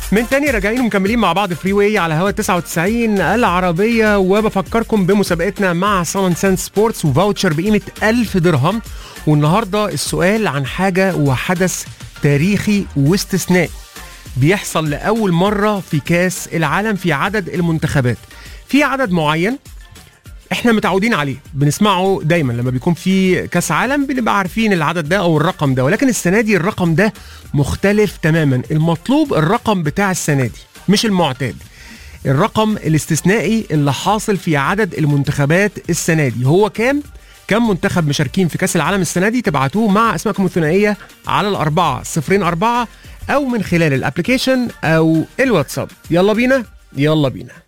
من تاني راجعين ومكملين مع بعض فري واي على هوا 99 العربية وبفكركم بمسابقتنا مع سان سان سبورتس وفاوتشر بقيمة 1000 درهم والنهاردة السؤال عن حاجة وحدث تاريخي واستثنائي بيحصل لأول مرة في كاس العالم في عدد المنتخبات في عدد معين احنا متعودين عليه بنسمعه دايما لما بيكون في كاس عالم بنبقى عارفين العدد ده او الرقم ده ولكن السنه دي الرقم ده مختلف تماما المطلوب الرقم بتاع السنه دي مش المعتاد الرقم الاستثنائي اللي حاصل في عدد المنتخبات السنه دي هو كام كم منتخب مشاركين في كاس العالم السنه دي تبعتوه مع اسمائكم الثنائيه على الاربعه صفرين اربعه او من خلال الابلكيشن او الواتساب يلا بينا يلا بينا